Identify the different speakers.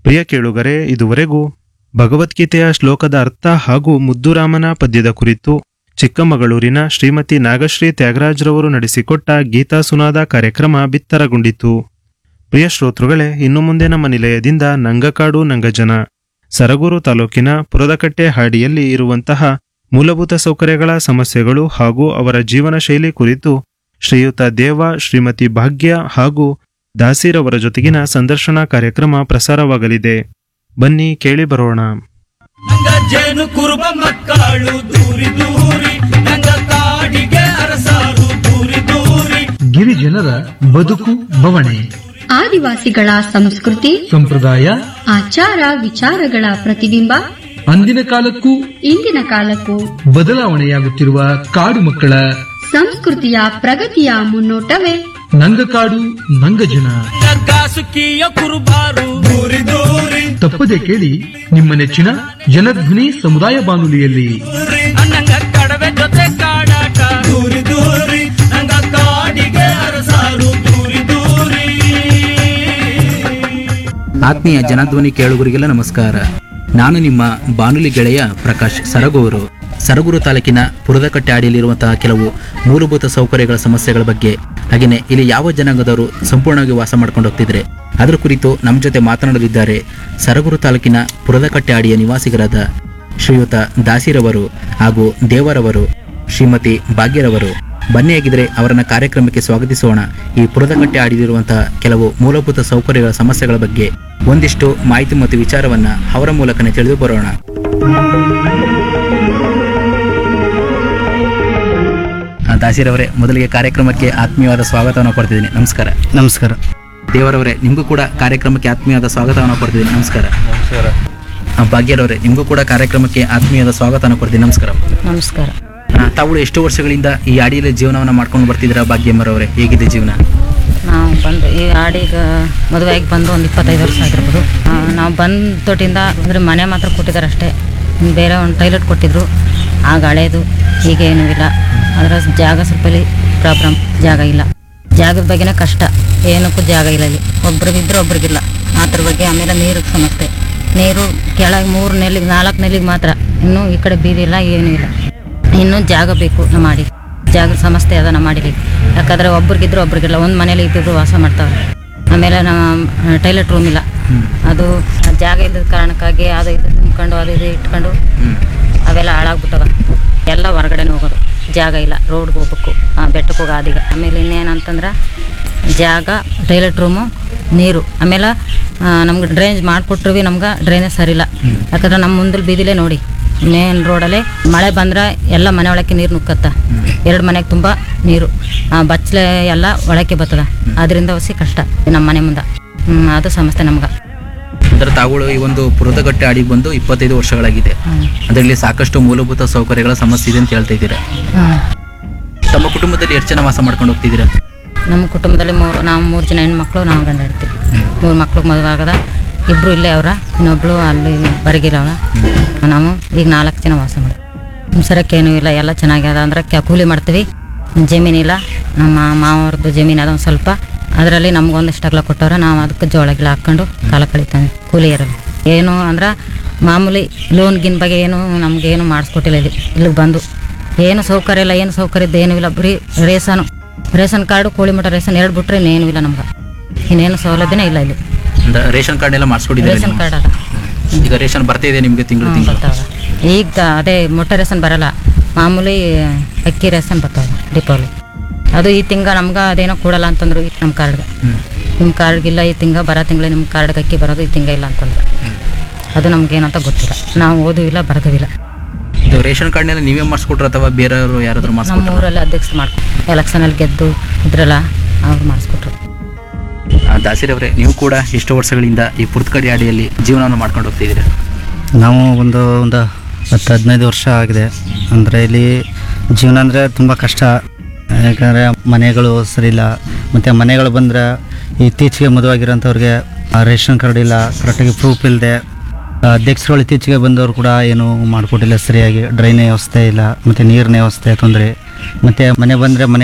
Speaker 1: ಪ್ರಿಯ ಕೇಳುಗರೆ ಇದುವರೆಗೂ ಭಗವದ್ಗೀತೆಯ ಶ್ಲೋಕದ ಅರ್ಥ ಹಾಗೂ ಮುದ್ದುರಾಮನ ಪದ್ಯದ ಕುರಿತು ಚಿಕ್ಕಮಗಳೂರಿನ ಶ್ರೀಮತಿ ನಾಗಶ್ರೀ ತ್ಯಾಗರಾಜ್ರವರು ನಡೆಸಿಕೊಟ್ಟ ಗೀತಾ ಸುನಾದ ಕಾರ್ಯಕ್ರಮ ಬಿತ್ತರಗೊಂಡಿತು ಪ್ರಿಯ ಶ್ರೋತೃಗಳೇ ಇನ್ನು ಮುಂದೆ ನಮ್ಮ ನಿಲಯದಿಂದ ನಂಗಕಾಡು ನಂಗಜನ ಸರಗೂರು ತಾಲೂಕಿನ ಪುರದಕಟ್ಟೆ ಹಾಡಿಯಲ್ಲಿ ಇರುವಂತಹ ಮೂಲಭೂತ ಸೌಕರ್ಯಗಳ ಸಮಸ್ಯೆಗಳು ಹಾಗೂ ಅವರ ಜೀವನ ಶೈಲಿ ಕುರಿತು ಶ್ರೀಯುತ ದೇವ ಶ್ರೀಮತಿ ಭಾಗ್ಯ ಹಾಗೂ ದಾಸಿರವರ ಜೊತೆಗಿನ ಸಂದರ್ಶನ ಕಾರ್ಯಕ್ರಮ ಪ್ರಸಾರವಾಗಲಿದೆ ಬನ್ನಿ ಕೇಳಿ ಬರೋಣ
Speaker 2: ನಂಗ ಜೇನು ಕುರುಬ ಮಕ್ಕಳು ದೂರಿ ದೂರಿ ನಂಗ ಕಾಡಿಗೆ ಅರಸಾರು ದೂರಿ ದೂರಿ
Speaker 3: ಗಿರಿಜನರ ಬದುಕು ಬವಣೆ
Speaker 4: ಆದಿವಾಸಿಗಳ ಸಂಸ್ಕೃತಿ
Speaker 3: ಸಂಪ್ರದಾಯ
Speaker 4: ಆಚಾರ ವಿಚಾರಗಳ ಪ್ರತಿಬಿಂಬ
Speaker 3: ಅಂದಿನ ಕಾಲಕ್ಕೂ
Speaker 4: ಇಂದಿನ ಕಾಲಕ್ಕೂ
Speaker 3: ಬದಲಾವಣೆಯಾಗುತ್ತಿರುವ ಕಾಡು ಮಕ್ಕಳ
Speaker 4: ಸಂಸ್ಕೃತಿಯ ಪ್ರಗತಿಯ ಮುನ್ನೋಟವೇ
Speaker 3: ನಂಗಕಾಡು ನಂಗಜನ
Speaker 2: ನಂಗ ಸುಖಿಯ ಕುರುಬಾರು ದೂರಿ ದೂರಿ
Speaker 3: ತಪ್ಪದೆ ಕೇಳಿ ನಿಮ್ಮ ನೆಚ್ಚಿನ ಜನಧ್ವನಿ ಸಮುದಾಯ ಬಾನುಲಿಯಲ್ಲಿ
Speaker 2: ದೂರಿ ನಂಗ ಕಡವೆ ಜೊತೆ ಕಾಡಾಟ ದೂರಿ ದೂರಿ ನಂಗ ಕಾಡಿಗೆ ಅರಸಾರು ದೂರಿ ದೂರಿ
Speaker 5: ಆತ್ಮೀಯ ಜನಧ್ವನಿ ಕೇಳುಗರಿಗೆಲ್ಲ ನಮಸ್ಕಾರ ನಾನು ನಿಮ್ಮ ಬಾನುಲಿ ಗೆಳೆಯ ಪ್ರಕಾಶ್ ಸರಗೂರು ಸರಗೂರು ತಾಲೂಕಿನ ಪುರದಕಟ್ಟೆ ಅಡಿಯಲ್ಲಿರುವಂತಹ ಕೆಲವು ಮೂಲಭೂತ ಸೌಕರ್ಯಗಳ ಸಮಸ್ಯೆಗಳ ಬಗ್ಗೆ ಹಾಗೆಯೇ ಇಲ್ಲಿ ಯಾವ ಜನಾಂಗದವರು ಸಂಪೂರ್ಣವಾಗಿ ವಾಸ ಮಾಡ್ಕೊಂಡು ಹೋಗ್ತಿದ್ರೆ ಅದರ ಕುರಿತು ನಮ್ಮ ಜೊತೆ ಮಾತನಾಡಲಿದ್ದಾರೆ ಸರಗೂರು ತಾಲೂಕಿನ ಪುರದಕಟ್ಟೆ ಅಡಿಯ ನಿವಾಸಿಗರಾದ ಶ್ರೀಯುತ ದಾಸಿರವರು ಹಾಗೂ ದೇವರವರು ಶ್ರೀಮತಿ ಭಾಗ್ಯರವರು ಬನ್ನಿ ಆಗಿದ್ರೆ ಅವರನ್ನ ಕಾರ್ಯಕ್ರಮಕ್ಕೆ ಸ್ವಾಗತಿಸೋಣ ಈ ಪುರದಕಟ್ಟೆ ಆಡಿದಿರುವಂತಹ ಕೆಲವು ಮೂಲಭೂತ ಸೌಕರ್ಯಗಳ ಸಮಸ್ಯೆಗಳ ಬಗ್ಗೆ ಒಂದಿಷ್ಟು ಮಾಹಿತಿ ಮತ್ತು ವಿಚಾರವನ್ನ ಅವರ ಮೂಲಕನೇ ತಿಳಿದು ಬರೋಣ ಆ, ದಾಸಿರವರೇ ಮೊದಲಿಗೆ ಕಾರ್ಯಕ್ರಮಕ್ಕೆ ಆತ್ಮೀಯವಾದ ಸ್ವಾಗತವನ್ನು ಕೊಡ್ತಿದ್ದೀನಿ ನಮಸ್ಕಾರ
Speaker 6: ನಮಸ್ಕಾರ
Speaker 5: ದೇವರವರೇ ನಿಮಗೂ ಕೂಡ ಕಾರ್ಯಕ್ರಮಕ್ಕೆ ಆತ್ಮೀಯವಾದ ಸ್ವಾಗತವನ್ನು ಕೊಡ್ತಿದ್ದೀನಿ ನಮಸ್ಕಾರ ನಮಸ್ಕಾರ ಭಾಗ್ಯರವರೇ ನಿಮಗೂ ಕೂಡ ಕಾರ್ಯಕ್ರಮಕ್ಕೆ ಆತ್ಮೀಯವಾದ ಸ್ವಾಗತವನ್ನು ಕೊಡ್ತೀನಿ ನಮಸ್ಕಾರ
Speaker 7: ನಮಸ್ಕಾರ
Speaker 5: ಆ, ತಾವು ಎಷ್ಟು ವರ್ಷಗಳಿಂದ ಈ ಅಡಿಯಲ್ಲಿ ಜೀವನವನ್ನು ಮಾಡ್ಕೊಂಡು ಬರ್ತಿದ್ದೀರಾ ಭಾಗ್ಯಮ್ಮರವರೇ ಹೇಗಿದೆ ಜೀವನ
Speaker 7: ನಾವು ಬಂದು ಈ ಆಡಿಗೆ ಮದುವೆಯಾಗಿ ಬಂದು ಒಂದು ಇಪ್ಪತ್ತೈದು ವರ್ಷ ಆಗಿರ್ಬೋದು ಆ, ನಾವು ಬಂದ ತೊಟ್ಟಿಂದ ಅಂದರೆ ಮನೆ ಮಾತ್ರ ಕೊಟ್ಟಿದ್ದಾರೆ ಅಷ್ಟೇ ಇನ್ನು ಬೇರೆ ಒಂದು ಟೈಲೆಟ್ ಕೊಟ್ಟಿದ್ರು ಆಗ ಹಳೇದು ಈಗ ಏನೂ ಇಲ್ಲ ಅದರ ಜಾಗ ಸ್ವಲ್ಪ ಇಲ್ಲಿ ಪ್ರಾಬ್ಲಮ್ ಜಾಗ ಇಲ್ಲ ಜಾಗದ ಬಗ್ಗೆನೇ ಕಷ್ಟ ಏನಕ್ಕೂ ಜಾಗ ಇಲ್ಲ ಇಲ್ಲಿ ಒಬ್ರಿಗಿದ್ರೆ ಒಬ್ರಿಗಿಲ್ಲ ಅದ್ರ ಬಗ್ಗೆ ಆಮೇಲೆ ನೀರಿಗೆ ಸಮಸ್ಯೆ ನೀರು ಕೆಳಗೆ ಮೂರು ನೆಲ್ಲಿಗೆ ನಾಲ್ಕು ನೆಲ್ಲಿಗೆ ಮಾತ್ರ ಇನ್ನೂ ಈ ಕಡೆ ಬೀದಿ ಇಲ್ಲ ಏನೂ ಇಲ್ಲ ಇನ್ನೂ ಜಾಗ ಬೇಕು ನಮ್ಮ ಮಾಡಿ ಜಾಗ ಸಮಸ್ಯೆ ಅದ ನಮ್ಮ ಮಾಡಿಲಿ ಯಾಕಂದ್ರೆ ಒಬ್ರಿಗಿದ್ರು ಒಬ್ರಿಗಿಲ್ಲ ಒಂದು ಮನೇಲಿ ಇದ್ದಿದ್ರು ವಾಸ ಮಾಡ್ತಾವೆ ಆಮೇಲೆ ನಮ್ಮ ಟೈಲೆಟ್ ರೂಮ್ ಇಲ್ಲ ಅದು ಜಾಗ ಇಲ್ಲದ ಕಾರಣಕ್ಕಾಗಿ ಅದು ಇದು ತುಂಬ್ಕೊಂಡು ಅದು ಇದು ಇಟ್ಕೊಂಡು ಅವೆಲ್ಲ ಹಾಳಾಗ್ಬಿಟ್ಟವ ಎಲ್ಲ ಹೊರಗಡೆನೇ ಹೋಗೋದು ಜಾಗ ಇಲ್ಲ ರೋಡ್ಗೆ ಹೋಗ್ಬೇಕು ಆ, ಬೆಟ್ಟಕ್ಕೆ ಹೋಗೋ ಅದೀಗ ಆಮೇಲೆ ಇನ್ನೇನಂತಂದ್ರೆ ಜಾಗ ಟೈಲೆಟ್ ರೂಮು ನೀರು ಆಮೇಲೆ ನಮ್ಗೆ ಡ್ರೈನೇಜ್ ಮಾಡಿಕೊಟ್ರು ನಮ್ಗೆ ಡ್ರೈನೇಜ್ ಸರಿಯಿಲ್ಲ ಯಾಕಂದ್ರೆ ನಮ್ಮ ಮುಂದಲ್ ಬೀದಿಲೇ ನೋಡಿ ಮೇನ್ ರೋಡಲ್ಲಿ ಮಳೆ ಬಂದ್ರೆ ಎಲ್ಲ ಮನೆ ಒಳಕ್ಕೆ ನೀರು ನುಕ್ಕತ್ತ ಎರಡು ಮನೆಗೆ ತುಂಬ ನೀರು ಆ, ಬಚ್ಚಲೆ ಎಲ್ಲ ಒಳಕ್ಕೆ ಬರ್ತದ ಅದರಿಂದ ಹೊಸಿ ಕಷ್ಟ ನಮ್ಮ ಮನೆ ಮುಂದೆ ಹ್ಮ್, ಅದು ಸಮಸ್ಯೆ ನಮ್ಗೆ
Speaker 5: ಅಂದ್ರೆ ತಾವುಗಳು ಈ ಒಂದು ಪುರದಗಟ್ಟೆ ಅಡಿಗೆ ಬಂದು ಇಪ್ಪತ್ತೈದು ವರ್ಷಗಳಾಗಿದೆ ಅದರಲ್ಲಿ ಸಾಕಷ್ಟು ಮೂಲಭೂತ ಸೌಕರ್ಯಗಳ ಸಮಸ್ಯೆ ಇದೆ ಅಂತ ಹೇಳ್ತಾ ಇದ್ದೀರಾ ತಮ್ಮ ಕುಟುಂಬದಲ್ಲಿ ಎಷ್ಟು ಜನ ವಾಸ ಮಾಡ್ಕೊಂಡು ಹೋಗ್ತಿದ್ದೀರಾ
Speaker 7: ನಮ್ಮ ಕುಟುಂಬದಲ್ಲಿ ಮೂರು ನಾವು ಮೂರು ಜನ ಹೆಣ್ಮಕ್ಳು ನಾವು ಗಂಡ ಇರ್ತೀವಿ ಮೂರು ಮಕ್ಳು ಮದುವೆ ಆಗದ ಇಬ್ಬರು ಇಲ್ಲೇ ಅವ್ರ ಇನ್ನೊಬ್ಳು ಅಲ್ಲಿ ಬರಗಿರವ ನಾವು ಈಗ ನಾಲ್ಕು ಜನ ವಾಸ ಮಾಡಿ ಸರಕ್ಕೇನೂ ಇಲ್ಲ ಎಲ್ಲ ಚೆನ್ನಾಗ್ಯದ ಅಂದ್ರೆ ಕ್ಯಾ ಕೂಲಿ ಮಾಡ್ತೀವಿ ಜಮೀನಿಲ್ಲ ನಮ್ಮ ಮಾವವ್ರದ್ದು ಜಮೀನು ಅದ ಒಂದು ಸ್ವಲ್ಪ ಅದರಲ್ಲಿ ನಮ್ಗೊಂದಿಷ್ಟು ಅಗಲ ಕೊಟ್ಟವ್ರೆ ನಾವು ಅದಕ್ಕೆ ಜೋಳ ಗಿಳ ಹಾಕ್ಕೊಂಡು ಕಾಲ ಕಳಿತಾನೆ ಕೂಲಿ ಇರಲ್ಲ ಏನು ಅಂದ್ರೆ ಮಾಮೂಲಿ ಲೋನ್ ಗಿನ್ ಬಗ್ಗೆ ಏನು ನಮ್ಗೆ ಏನು ಮಾಡಿಸ್ಕೊಟ್ಟಿಲ್ಲ ಇಲ್ಲಿ ಇಲ್ಲಿಗೆ ಬಂದು ಏನು ಸೌಕರ್ಯ ಇಲ್ಲ ಏನು ಸೌಕರ್ಯ ಇದ್ದು ಏನೂ ಇಲ್ಲ ಬರೀ ರೇಷನು ರೇಷನ್ ಕಾರ್ಡು ಕೋಳಿ ಮಠ ರೇಷನ್ ಎರಡು ಬಿಟ್ರೆ ಇನ್ನೇನು ಇಲ್ಲ ನಮ್ಗೆ ಇನ್ನೇನು ಸೌಲಭ್ಯನೇ ಇಲ್ಲ ಇಲ್ಲಿ
Speaker 5: ಅಂದ್ರೆ ರೇಷನ್ ಕಾರ್ಡ್ ಎಲ್ಲ ಮಾಡಿಸ್ಕೊಟ್ಟಿದ್ದೀರಾ
Speaker 7: ರೇಷನ್
Speaker 5: ನೀವು?
Speaker 7: ಕಾರ್ಡ್ ಅದ
Speaker 5: ಈಗ ರೇಷನ್ ಬರ್ತಾ ಇದೆ ನಿಮಗೆ ತಿಂಗಳು
Speaker 7: ಹ್ಮ್,
Speaker 5: ತಿಂಗಳು
Speaker 7: ಬರ್ತಾವ ಈಗ ದ- ಅದೇ ಮೊಟ್ಟೆ ರೇಷನ್ ಬರಲ್ಲ ಮಾಮೂಲಿ ಅಕ್ಕಿ ರೇಷನ್ ಬರ್ತಾವ ಡಿಪೋಲಿ ಅದು ಈ ತಿಂಗ ನಮ್ಗೆ ಅದೇನೋ ಕೊಡಲ್ಲ ಅಂತಂದ್ರು ಈ ನಮ್ಮ ಕಾರ್ಡ್ಗೆ ನಿಮ್ಮ ಕಾರ್ಡ್ಗಿಲ್ಲ ಈ ತಿಂಗ ಬರೋ ತಿಂಗಳು ನಿಮ್ಮ ಕಾರ್ಡ್ಗೆ ಅಕ್ಕಿ ಬರೋದು ಈ ತಿಂಗ ಇಲ್ಲ ಅಂತಂದ್ರು ಅದು ನಮ್ಗೇನಂತ ಗೊತ್ತಿಲ್ಲ ನಾವು ಓದೂ ಇಲ್ಲ ಬರೋದೂ ಇಲ್ಲ
Speaker 5: ಇದು ರೇಷನ್ ಕಾರ್ಡ್ನೆಲ್ಲ ನೀವೇ ಮಾಡಿಸ್ಕೊಟ್ರ ಅಥವಾ ಬೇರೆಯವರು ಯಾರಾದ್ರೂ
Speaker 7: ನಮ್ಮ
Speaker 5: ಮಾಡಿಸ್ಕೊಟ್ರ
Speaker 7: ಊರಲ್ಲಿ ಅಧ್ಯಕ್ಷರು ಮಾಡ್ಕೊ ಎಲೆಕ್ಷನಲ್ಲಿ ಗೆದ್ದು ಇದ್ರಲ್ಲ ಅವ್ರು ಮಾಡಿಸ್ಕೊಟ್ರು
Speaker 5: ದಾಸಿರವರೇ ನೀವು ಕೂಡ ಎಷ್ಟು ವರ್ಷಗಳಿಂದ ಈ ಪುರ್ತಕಡಿ ಅಡಿಯಲ್ಲಿ ಜೀವನವನ್ನು ಮಾಡ್ಕೊಂಡು ಹೋಗ್ತಿದ್ದೀರಾ
Speaker 6: ನಾವು ಒಂದು ಒಂದು ಹತ್ತು ಹದಿನೈದು ವರ್ಷ ಆಗಿದೆ ಅಂದರೆ ಇಲ್ಲಿ ಜೀವನ ಅಂದರೆ ತುಂಬ ಕಷ್ಟ ಯಾಕಂದರೆ ಮನೆಗಳು ಸರಿಯಿಲ್ಲ ಮತ್ತು ಮನೆಗಳು ಬಂದರೆ ಇತ್ತೀಚೆಗೆ ಮದುವಾಗಿರೋಂಥವ್ರಿಗೆ ಆ, ರೇಷನ್ ಕಾರ್ಡ್ ಇಲ್ಲ ಕರೆಕ್ಟಾಗಿ ಪ್ರೂಫ್ ಇಲ್ಲದೆ ಅಧ್ಯಕ್ಷರುಗಳು ಇತ್ತೀಚೆಗೆ ಬಂದವರು ಕೂಡ ಏನು ಮಾಡಿಕೊಟ್ಟಿಲ್ಲ ಸರಿಯಾಗಿ ಡ್ರೈನೇ ವ್ಯವಸ್ಥೆ ಇಲ್ಲ ಮತ್ತು ನೀರಿನ ವ್ಯವಸ್ಥೆ ತೊಂದರೆ ಮತ್ತು ಮನೆ ಬಂದರೆ ಮನೆ